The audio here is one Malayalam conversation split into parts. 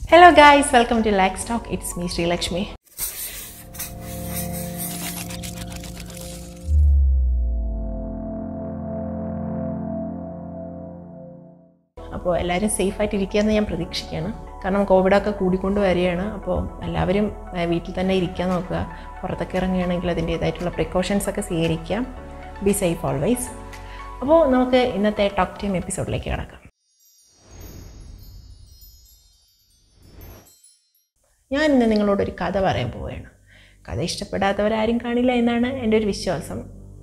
Hello guys, welcome to Like Stock. It's me Sri Lakshmi. അപ്പോൾ എല്ലാവരും സേഫായിട്ട് ഇരിക്കുകയെന്ന് ഞാൻ പ്രതീക്ഷിക്കുകയാണ് കാരണം കോവിഡൊക്കെ കൂടിക്കൊണ്ട് വരികയാണ് അപ്പോൾ എല്ലാവരും ആ, വീട്ടിൽ തന്നെ ഇരിക്കാൻ നോക്കുക പുറത്തൊക്കെ ഇറങ്ങുകയാണെങ്കിൽ അതിൻ്റേതായിട്ടുള്ള പ്രിക്കോഷൻസ് ഒക്കെ സ്വീകരിക്കാം ബി സേഫ് ഓൾവേസ് അപ്പോൾ നമുക്ക് ഇന്നത്തെ ടോക്ക് ടൈം എപ്പിസോഡിലേക്ക് കിടക്കാം ഞാൻ ഇന്ന് നിങ്ങളോടൊരു കഥ പറയാൻ പോവുകയാണ് കഥ ഇഷ്ടപ്പെടാത്തവരാരും കാണില്ല എന്നാണ് എൻ്റെ ഒരു വിശ്വാസം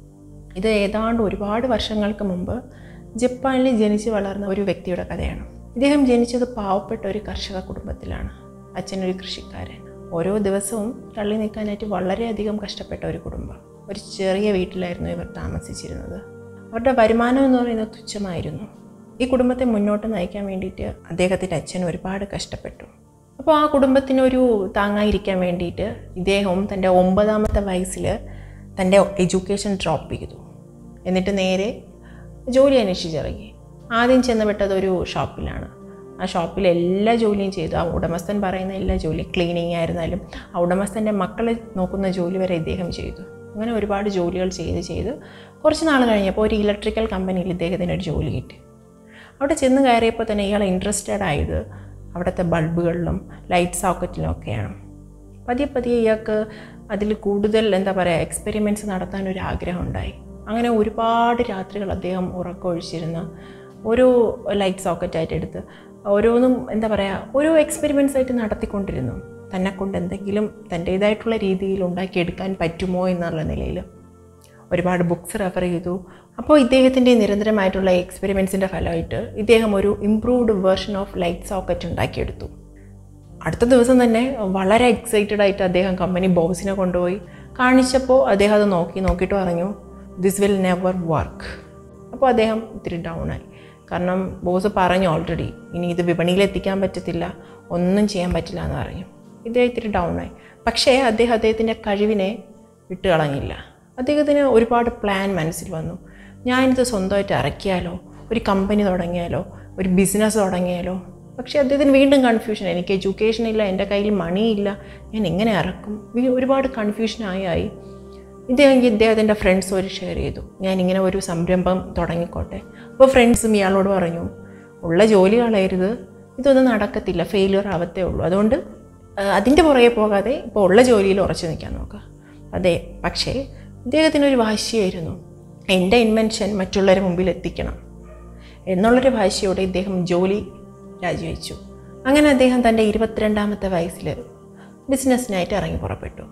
ഇത് ഏതാണ്ട് ഒരുപാട് വർഷങ്ങൾക്ക് മുമ്പ് ജപ്പാനിൽ ജനിച്ച് വളർന്ന ഒരു വ്യക്തിയുടെ കഥയാണ് ഇദ്ദേഹം ജനിച്ചത് പാവപ്പെട്ട ഒരു കർഷക കുടുംബത്തിലാണ് അച്ഛനൊരു കൃഷിക്കാരൻ ഓരോ ദിവസവും തള്ളി നിൽക്കാനായിട്ട് വളരെയധികം കഷ്ടപ്പെട്ട ഒരു കുടുംബം ഒരു ചെറിയ വീട്ടിലായിരുന്നു ഇവർ താമസിച്ചിരുന്നത് അവരുടെ വരുമാനം എന്ന് പറയുന്നത് തുച്ഛമായിരുന്നു ഈ കുടുംബത്തെ മുന്നോട്ട് നയിക്കാൻ വേണ്ടിയിട്ട് അദ്ദേഹത്തിൻ്റെ അച്ഛൻ ഒരുപാട് കഷ്ടപ്പെട്ടു അപ്പോൾ ആ കുടുംബത്തിനൊരു താങ്ങായിരിക്കാൻ വേണ്ടിയിട്ട് ഇദ്ദേഹവും തൻ്റെ ഒമ്പതാമത്തെ വയസ്സിൽ തൻ്റെ എഡ്യൂക്കേഷൻ ഡ്രോപ്പ് ചെയ്തു എന്നിട്ട് നേരെ ജോലി അന്വേഷിച്ചിറങ്ങി ആദ്യം ചെന്നപ്പെട്ടത് ഒരു ഷോപ്പിലാണ് ആ ഷോപ്പിൽ എല്ലാ ജോലിയും ചെയ്തു ആ ഉടമസ്ഥൻ പറയുന്ന എല്ലാ ജോലിയും ക്ലീനിങ് ആയിരുന്നാലും ആ ഉടമസ്ഥൻ്റെ മക്കളെ നോക്കുന്ന ജോലി വരെ ഇദ്ദേഹം ചെയ്തു അങ്ങനെ ഒരുപാട് ജോലികൾ ചെയ്ത് ചെയ്ത് കുറച്ച് നാൾ കഴിഞ്ഞപ്പോൾ ഒരു ഇലക്ട്രിക്കൽ കമ്പനിയിൽ ഇദ്ദേഹത്തിന് ഒരു ജോലി കിട്ടി അവിടെ ചെന്ന് കയറിയപ്പോൾ തന്നെ ഇയാൾ ഇൻട്രസ്റ്റഡ് ആയത് അവിടുത്തെ ബൾബുകളിലും ലൈറ്റ് സോക്കറ്റിലും ഒക്കെയാണ് പതിയെ പതിയെ ഇയാൾക്ക് അതിൽ കൂടുതൽ എന്താ പറയുക എക്സ്പെരിമെൻറ്റ്സ് നടത്താൻ ഒരു ആഗ്രഹം ഉണ്ടായി അങ്ങനെ ഒരുപാട് രാത്രികൾ അദ്ദേഹം ഉറക്കമൊഴിച്ചിരുന്ന് ഓരോ ലൈറ്റ് സോക്കറ്റായിട്ട് എടുത്ത് ഓരോന്നും എന്താ പറയുക ഓരോ എക്സ്പെരിമെൻറ്റ്സ് ആയിട്ട് നടത്തിക്കൊണ്ടിരുന്നു തന്നെ കൊണ്ട് എന്തെങ്കിലും തൻ്റേതായിട്ടുള്ള രീതിയിൽ ഉണ്ടാക്കിയെടുക്കാൻ പറ്റുമോ എന്നുള്ള നിലയിൽ ഒരുപാട് ബുക്സ് റെഫർ ചെയ്തു അപ്പോൾ ഇദ്ദേഹത്തിൻ്റെ നിരന്തരമായിട്ടുള്ള എക്സ്പെരിമെൻസിൻ്റെ ഫലമായിട്ട് ഇദ്ദേഹം ഒരു improved version of light socket ഉണ്ടാക്കിയെടുത്തു അടുത്ത ദിവസം തന്നെ വളരെ എക്സൈറ്റഡ് ആയിട്ട് അദ്ദേഹം കമ്പനി ബോസിനെ കൊണ്ടുപോയി കാണിച്ചപ്പോൾ അദ്ദേഹം അത് നോക്കി നോക്കിയിട്ട് പറഞ്ഞു ദിസ് വിൽ നെവർ വർക്ക് അപ്പോൾ അദ്ദേഹം ഇത്തിരി ഡൗൺ ആയി കാരണം ബോസ് പറഞ്ഞു ഓൾറെഡി ഇനി ഇത് വിപണിയിൽ എത്തിക്കാൻ പറ്റത്തില്ല ഒന്നും ചെയ്യാൻ പറ്റില്ല എന്ന് പറഞ്ഞു ഇദ്ദേഹം ഇത്തിരി ഡൗൺ ആയി പക്ഷേ അദ്ദേഹം അദ്ദേഹത്തിൻ്റെ കഴിവിനെ വിട്ടുകളഞ്ഞില്ല അദ്ദേഹത്തിന് ഒരുപാട് പ്ലാൻ മനസ്സിൽ വന്നു ഞാനിത് സ്വന്തമായിട്ട് ഇറക്കിയാലോ ഒരു കമ്പനി തുടങ്ങിയാലോ ഒരു ബിസിനസ് തുടങ്ങിയാലോ പക്ഷേ അദ്ദേഹത്തിന് വീണ്ടും കൺഫ്യൂഷൻ എനിക്ക് എഡ്യൂക്കേഷൻ ഇല്ല എൻ്റെ കയ്യിൽ മണി ഇല്ല ഞാൻ എങ്ങനെ ഇറക്കും വി- ഒരുപാട് കൺഫ്യൂഷനായി ആയി ഇദ്ദേഹം ഇദ്ദേഹത്തിൻ്റെ ഫ്രണ്ട്സ് ഒരു ഷെയർ ചെയ്തു ഞാൻ ഇങ്ങനെ ഒരു സംരംഭം തുടങ്ങിക്കോട്ടെ അപ്പോൾ ഫ്രണ്ട്സും ഇയാളോട് പറഞ്ഞു ഉള്ള ജോലി കളയരുത് ഇതൊന്നും നടക്കത്തില്ല ഫെയിലിയർ ആവത്തേ ഉള്ളൂ അതുകൊണ്ട് ആ, അതിൻ്റെ പുറകെ പോകാതെ ഇപ്പോൾ ഉള്ള ജോലിയിൽ ഉറച്ചു നിൽക്കാൻ നോക്കുക അതെ പക്ഷേ ഇദ്ദേഹത്തിനൊരു വാശിയായിരുന്നു എൻ്റെ ഇൻവെൻഷൻ മറ്റുള്ളവരുടെ മുമ്പിൽ എത്തിക്കണം എന്നുള്ളൊരു ഭാഷയോടെ ഇദ്ദേഹം ജോലി രാജിവെച്ചു അങ്ങനെ അദ്ദേഹം തൻ്റെ ഇരുപത്തിരണ്ടാമത്തെ വയസ്സിൽ ബിസിനസ്സിനായിട്ട് ഇറങ്ങി പുറപ്പെട്ടു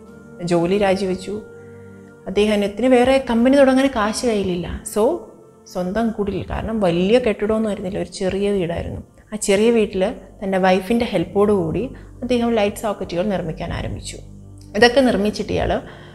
ജോലി രാജിവെച്ചു അദ്ദേഹത്തിന് വേറെ കമ്പനി തുടങ്ങാൻ കാശ് കയ്യിലില്ല സോ സ്വന്തം കുടിൽ കാരണം വലിയ കെട്ടിടമൊന്നും ആയിരുന്നില്ല ഒരു ചെറിയ വീടായിരുന്നു ആ ചെറിയ വീട്ടിൽ തൻ്റെ വൈഫിൻ്റെ ഹെൽപ്പോടുകൂടി അദ്ദേഹം ലൈറ്റ് സോക്കറ്റുകൾ നിർമ്മിക്കാൻ ആരംഭിച്ചു ഇതൊക്കെ നിർമ്മിച്ചിട്ട് ഇയാൾ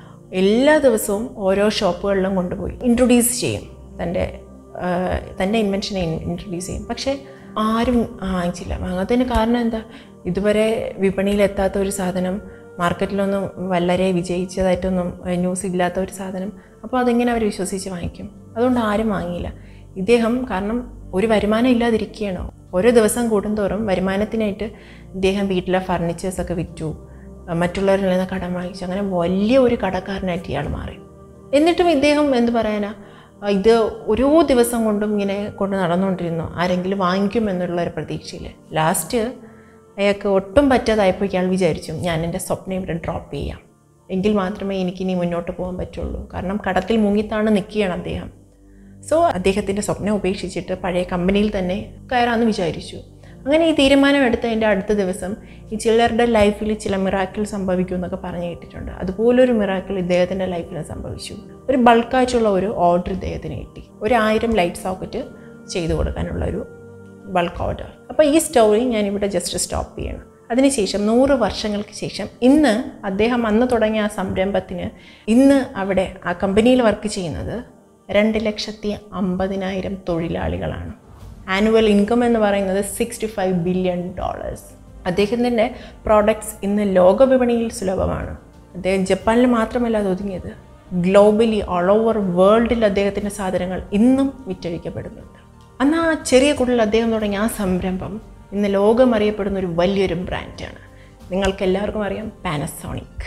എല്ലാ ദിവസവും ഓരോ ഷോപ്പുകളിലും കൊണ്ടുപോയി ഇൻട്രൊഡ്യൂസ് ചെയ്യും തൻ്റെ ആ, തൻ്റെ ഇൻവെൻഷനെ ഇൻട്രൊഡ്യൂസ് ചെയ്യും പക്ഷേ ആരും വാങ്ങിച്ചില്ല വാങ്ങാത്തതിന് കാരണം എന്താ ഇതുവരെ വിപണിയിലെത്താത്ത ഒരു സാധനം മാർക്കറ്റിലൊന്നും വളരെ വിജയിച്ചതായിട്ടൊന്നും ഏഹ്, ന്യൂസ് ഇല്ലാത്ത ഒരു സാധനം അപ്പോൾ അതെങ്ങനെ അവർ വിശ്വസിച്ച് വാങ്ങിക്കും അതുകൊണ്ട് ആരും വാങ്ങിയില്ല ഇദ്ദേഹം കാരണം ഒരു വരുമാനം ഇല്ലാതിരിക്കുകയാണോ ഓരോ ദിവസം കൂടുന്തോറും വരുമാനത്തിനായിട്ട് ഇദ്ദേഹം വീട്ടിലെ ഫർണിച്ചേഴ്സൊക്കെ വിറ്റു അഹ് മറ്റുള്ളവരിൽ നിന്ന് കടം വാങ്ങിച്ചു അങ്ങനെ വലിയ ഒരു കടക്കാരനായിട്ട് ഇയാൾ മാറി എന്നിട്ടും ഇദ്ദേഹം എന്ത് പറയാനാ ആ, ഇത് ഓരോ ദിവസം കൊണ്ടും ഇങ്ങനെ കൊണ്ട് നടന്നുകൊണ്ടിരുന്നു ആരെങ്കിലും വാങ്ങിക്കും എന്നുള്ള ഒരു പ്രതീക്ഷയിൽ ലാസ്റ്റ് അയാൾക്ക് ഒട്ടും പറ്റാതായപ്പോൾ ഇയാൾ വിചാരിച്ചു ഞാൻ എൻ്റെ സ്വപ്നം ഇവിടെ ഡ്രോപ്പ് ചെയ്യാം എങ്കിൽ മാത്രമേ എനിക്കിനി മുന്നോട്ട് പോകാൻ പറ്റുള്ളൂ കാരണം കടത്തിൽ മുങ്ങിത്താണ് നിൽക്കുകയാണ് അദ്ദേഹം സോ അദ്ദേഹത്തിൻ്റെ സ്വപ്നം ഉപേക്ഷിച്ചിട്ട് പഴയ കമ്പനിയിൽ തന്നെ കയറാമെന്ന് വിചാരിച്ചു അങ്ങനെ ഈ തീരുമാനം എടുത്തതിൻ്റെ അടുത്ത ദിവസം ഈ ചിലരുടെ ലൈഫിൽ ചില മിറാക്കിൾ സംഭവിക്കും എന്നൊക്കെ പറഞ്ഞു കേട്ടിട്ടുണ്ട് അതുപോലൊരു മിറാക്കിൾ ഇദ്ദേഹത്തിൻ്റെ ലൈഫിൽ സംഭവിച്ചു ഒരു ബൾക്കായിട്ടുള്ള ഒരു ഓർഡർ ഇദ്ദേഹത്തിന് കിട്ടി ഒരു ആയിരം ലൈറ്റ് സോക്കറ്റ് ചെയ്തു കൊടുക്കാനുള്ള ഒരു ബൾക്ക് ഓർഡർ അപ്പോൾ ഈ സ്റ്റോറി ഞാനിവിടെ ജസ്റ്റ് സ്റ്റോപ്പ് ചെയ്യണം അതിനുശേഷം നൂറ് വർഷങ്ങൾക്ക് ശേഷം ഇന്ന് അദ്ദേഹം അന്ന് തുടങ്ങിയ ആ സംരംഭത്തിന് ഇന്ന് അവിടെ ആ കമ്പനിയിൽ വർക്ക് ചെയ്യുന്നത് രണ്ട് ലക്ഷത്തി അമ്പതിനായിരം തൊഴിലാളികളാണ് ആനുവൽ ഇൻകം എന്ന് പറയുന്നത് സിക്സ്റ്റി ഫൈവ് ബില്യൺ ഡോളേഴ്സ് അദ്ദേഹത്തിൻ്റെ പ്രോഡക്ട്സ് ഇന്ന് ലോകവിപണിയിൽ സുലഭമാണ് അദ്ദേഹം ജപ്പാനിൽ മാത്രമല്ല അത് ഒതുങ്ങിയത് ഗ്ലോബലി ഓൾ ഓവർ വേൾഡിൽ അദ്ദേഹത്തിൻ്റെ സാധനങ്ങൾ ഇന്നും വിറ്റഴിക്കപ്പെടുന്നുണ്ട് അന്ന് ആ ചെറിയ കുടിൽ അദ്ദേഹം തുടങ്ങിയ ആ സംരംഭം ഇന്ന് ലോകം അറിയപ്പെടുന്ന ഒരു വലിയൊരു ബ്രാൻഡാണ് നിങ്ങൾക്ക് എല്ലാവർക്കും അറിയാം Panasonic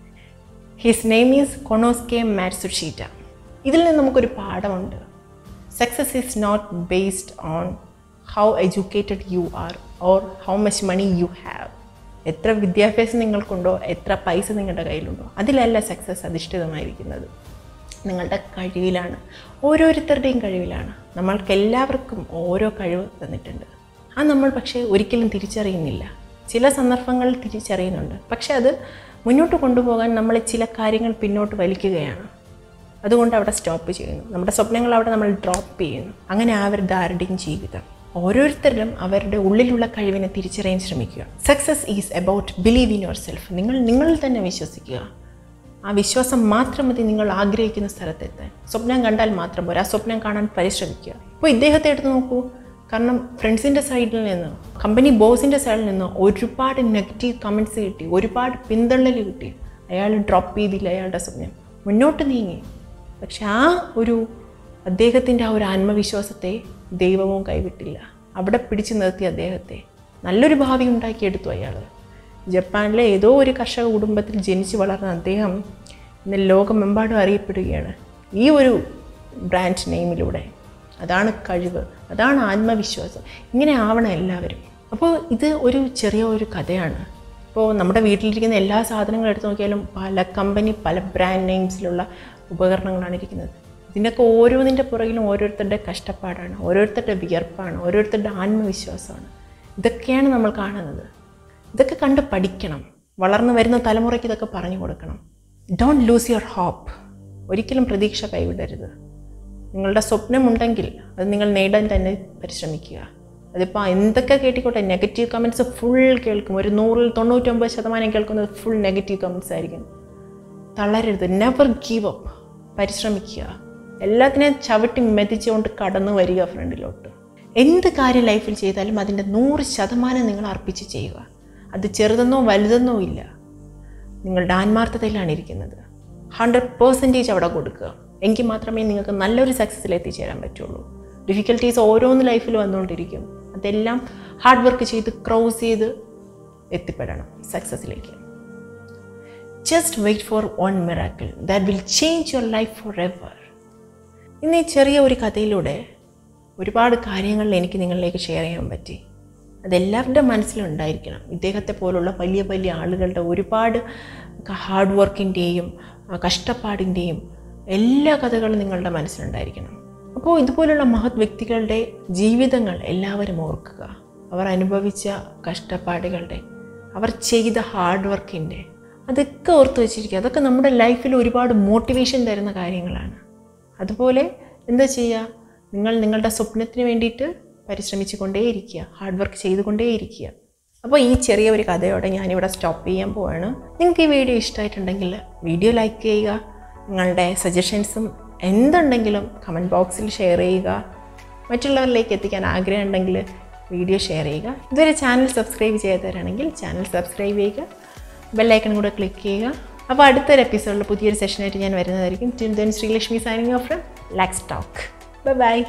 his name is Konosuke Matsushita ഇതിൽ നിന്ന് നമുക്കൊരു പാഠമുണ്ട് success is not based on how educated you are or how much money you have എത്ര വിദ്യാഭ്യാസം നിങ്ങൾക്കുണ്ടോ എത്ര പൈസ നിങ്ങളുടെ കയ്യിലുണ്ടോ അതിലല്ല സക്സസ് അധിഷ്ഠിതമായിരിക്കുന്നത് നിങ്ങളുടെ കഴിവിലാണ് ഓരോരുത്തരുടെയും കഴിവിലാണ് നമ്മൾക്ക് എല്ലാവർക്കും ഓരോ കഴിവ് തന്നിട്ടുണ്ട് ആ നമ്മൾ പക്ഷേ ഒരിക്കലും തിരിച്ചറിയുന്നില്ല ചില സന്ദർഭങ്ങളിൽ തിരിച്ചറിയുന്നുണ്ട് പക്ഷെ അത് മുന്നോട്ട് കൊണ്ടുപോകാൻ നമ്മൾ ചില കാര്യങ്ങൾ പിന്നോട്ട് വലിക്കുകയാണ് അതുകൊണ്ട് അവിടെ സ്റ്റോപ്പ് ചെയ്യുന്നു നമ്മുടെ സ്വപ്നങ്ങൾ അവിടെ നമ്മൾ ഡ്രോപ്പ് ചെയ്യുന്നു അങ്ങനെ ആവരുത് ആരുടെയും ജീവിതം ഓരോരുത്തരും അവരുടെ ഉള്ളിലുള്ള കഴിവിനെ തിരിച്ചറിയാൻ ശ്രമിക്കുക success is about believe in yourself നിങ്ങൾ നിങ്ങളിൽ തന്നെ വിശ്വസിക്കുക ആ വിശ്വാസം മാത്രം മതി നിങ്ങൾ ആഗ്രഹിക്കുന്ന സ്ഥലത്തെത്താൻ സ്വപ്നം കണ്ടാൽ മാത്രം പോരാ ആ സ്വപ്നം കാണാൻ പരിശ്രമിക്കുക ഇപ്പോൾ ഇദ്ദേഹത്തെ എടുത്ത് നോക്കൂ കാരണം ഫ്രണ്ട്സിൻ്റെ സൈഡിൽ നിന്ന് കമ്പനി ബോസിൻ്റെ സൈഡിൽ നിന്ന് ഒരുപാട് നെഗറ്റീവ് കമൻസ് കിട്ടി ഒരുപാട് പിന്തള്ളൽ കിട്ടി അയാൾ ഡ്രോപ്പ് ചെയ്തില്ല അയാളുടെ സ്വപ്നം മുന്നോട്ട് നീങ്ങി പക്ഷെ ആ ഒരു അദ്ദേഹത്തിൻ്റെ ആ ഒരു ആത്മവിശ്വാസത്തെ ദൈവവും കൈവിട്ടില്ല അവിടെ പിടിച്ചു നിർത്തി അദ്ദേഹത്തെ നല്ലൊരു ഭാവി ഉണ്ടാക്കിയെടുത്തു അയാൾ ജപ്പാനിലെ ഏതോ ഒരു കർഷക കുടുംബത്തിൽ ജനിച്ചു വളർന്ന അദ്ദേഹം ഇന്ന് ലോകമെമ്പാടും അറിയപ്പെടുകയാണ് ഈ ഒരു ബ്രാൻഡ് നെയിമിലൂടെ അതാണ് കഴിവ് അതാണ് ആത്മവിശ്വാസം ഇങ്ങനെ ആവണം എല്ലാവരും അപ്പോൾ ഇത് ഒരു ചെറിയ ഒരു കഥയാണ് ഇപ്പോൾ നമ്മുടെ വീട്ടിലിരിക്കുന്ന എല്ലാ സാധനങ്ങളും എടുത്ത് നോക്കിയാലും പല കമ്പനി പല ബ്രാൻഡ് നെയിംസിലുള്ള ഉപകരണങ്ങളാണ് ഇരിക്കുന്നത് ഇതിൻ്റെയൊക്കെ ഓരോന്നിൻ്റെ പുറകിലും ഓരോരുത്തരുടെ കഷ്ടപ്പാടാണ് ഓരോരുത്തരുടെ വിയർപ്പാണ് ഓരോരുത്തരുടെ ആത്മവിശ്വാസമാണ് ഇതൊക്കെയാണ് നമ്മൾ കാണുന്നത് ഇതൊക്കെ കണ്ട് പഠിക്കണം വളർന്നു വരുന്ന തലമുറയ്ക്ക് ഇതൊക്കെ പറഞ്ഞു കൊടുക്കണം ഡോണ്ട് ലൂസ് യുവർ ഹോപ്പ് ഒരിക്കലും പ്രതീക്ഷ കൈവിടരുത് നിങ്ങളുടെ സ്വപ്നമുണ്ടെങ്കിൽ അത് നിങ്ങൾ നേടാൻ തന്നെ പരിശ്രമിക്കുക അതിപ്പോൾ എന്തൊക്കെ കേട്ടിക്കോട്ടെ നെഗറ്റീവ് കമൻറ്റ്സ് ഫുൾ കേൾക്കും ഒരു നൂറിൽ തൊണ്ണൂറ്റൊമ്പത് ശതമാനം കേൾക്കുന്നത് ഫുൾ നെഗറ്റീവ് കമൻറ്റ്സ് ആയിരിക്കും തളരരുത് നെവർ ഗീവ് അപ്പ് പരിശ്രമിക്കുക എല്ലാത്തിനെയും ചവിട്ടി മെതിച്ചുകൊണ്ട് കടന്നു വരിക ഫ്രണ്ടിലോട്ട് എന്ത് കാര്യം ലൈഫിൽ ചെയ്താലും അതിൻ്റെ നൂറ് ശതമാനം നിങ്ങൾ അർപ്പിച്ച് ചെയ്യുക അത് ചെറുതെന്നോ വലുതെന്നോ ഇല്ല നിങ്ങളുടെ ആത്മാർത്ഥതയിലാണ് ഇരിക്കുന്നത് ഹൺഡ്രഡ് പേഴ്സൻറ്റേജ് അവിടെ കൊടുക്കുക എങ്കിൽ മാത്രമേ നിങ്ങൾക്ക് നല്ലൊരു സക്സസ്സിൽ എത്തിച്ചേരാൻ പറ്റുള്ളൂ ഡിഫിക്കൽട്ടീസ് ഓരോന്ന് ലൈഫിൽ വന്നുകൊണ്ടിരിക്കും അതെല്ലാം ഹാർഡ് വർക്ക് ചെയ്ത് ക്രോസ് ചെയ്ത് എത്തിപ്പെടണം സക്സസ്സിലേക്ക് just wait for one miracle that will change your life forever ഇന്ന് ഈ ചെറിയ ഒരു കഥയിലൂടെ ഒരുപാട് കാര്യങ്ങൾ എനിക്ക് നിങ്ങളിലേക്ക് ഷെയർ ചെയ്യാൻ പറ്റി അതെല്ലാവരുടെ മനസ്സിലുണ്ടായിരിക്കണം ഇദ്ദേഹത്തെ പോലുള്ള വലിയ വലിയ ആളുകളുടെ ഒരുപാട് ഹാർഡ് വർക്കിൻ്റെയും കഷ്ടപ്പാടിൻ്റെയും എല്ലാ കഥകളും നിങ്ങളുടെ മനസ്സിലുണ്ടായിരിക്കണം അപ്പോൾ ഇതുപോലുള്ള മഹത് വ്യക്തികളുടെ ജീവിതങ്ങൾ എല്ലാവരും ഓർക്കുക അവർ അനുഭവിച്ച കഷ്ടപ്പാടുകളുടെ അവർ ചെയ്ത ഹാർഡ് വർക്കിൻ്റെ അതൊക്കെ ഓർത്ത് വെച്ചിരിക്കുക അതൊക്കെ നമ്മുടെ ലൈഫിൽ ഒരുപാട് മോട്ടിവേഷൻ തരുന്ന കാര്യങ്ങളാണ് അതുപോലെ എന്താ ചെയ്യുക നിങ്ങൾ നിങ്ങളുടെ സ്വപ്നത്തിന് വേണ്ടിയിട്ട് പരിശ്രമിച്ചു കൊണ്ടേയിരിക്കുക ഹാർഡ് വർക്ക് ചെയ്തുകൊണ്ടേയിരിക്കുക അപ്പോൾ ഈ ചെറിയ ഒരു കഥയോടെ ഞാനിവിടെ സ്റ്റോപ്പ് ചെയ്യാൻ പോവാണ് നിങ്ങൾക്ക് ഈ വീഡിയോ ഇഷ്ടമായിട്ടുണ്ടെങ്കിൽ വീഡിയോ ലൈക്ക് ചെയ്യുക നിങ്ങളുടെ സജഷൻസും എന്തുണ്ടെങ്കിലും കമൻറ്റ് ബോക്സിൽ ഷെയർ ചെയ്യുക മറ്റുള്ളവരിലേക്ക് എത്തിക്കാൻ ആഗ്രഹം ഉണ്ടെങ്കിൽ വീഡിയോ ഷെയർ ചെയ്യുക ഇതുവരെ ചാനൽ സബ്സ്ക്രൈബ് ചെയ്യാത്തവരാണെങ്കിൽ ചാനൽ സബ്സ്ക്രൈബ് ചെയ്യുക ബെല്ലൈക്കൺ കൂടെ ക്ലിക്ക് ചെയ്യുക അപ്പോൾ അടുത്തൊരു എപ്പിസോഡിൽ പുതിയൊരു സെഷനായിട്ട് ഞാൻ വരുന്നതായിരിക്കും till then Sreelakshmi signing off from Laks talk bye by